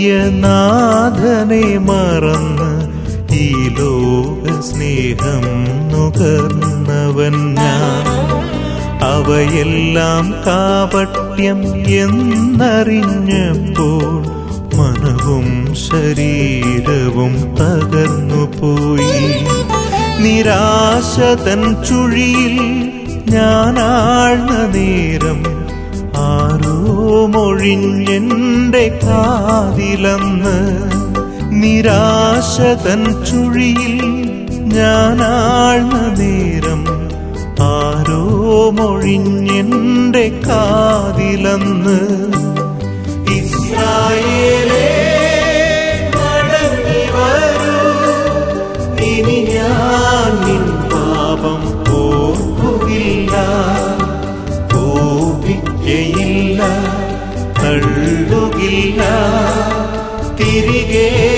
പ്രിയനാഥനെ മറന്ന് ഈ ലോക സ്നേഹം നുകർന്നവൻ ഞാൻ അവയെല്ലാം കാപട്യം എന്നറിഞ്ഞപ്പോൾ മനവും ശരീരവും തകർന്നു പോയി നിരാശതൻ ചുഴിയിൽ ഞാനാഴ്ന്ന നേരം ആരോ മൊഴിഞ്ഞെന്റെ കാതിലന്ന് നിരാശതൻ ചുഴിയിൽ ഞാനാഴ്ന്ന നേരം ആരോ മൊഴിഞ്ഞെന്റെ കാതിലന്ന് ഇസ്രായേലേ മടങ്ങി വരൂ ഇനി ഞാൻ നിൻ പാപം ഓർക്കുകയില്ല കോപിക്കയില്ല തള്ളുകില്ല തിരികെ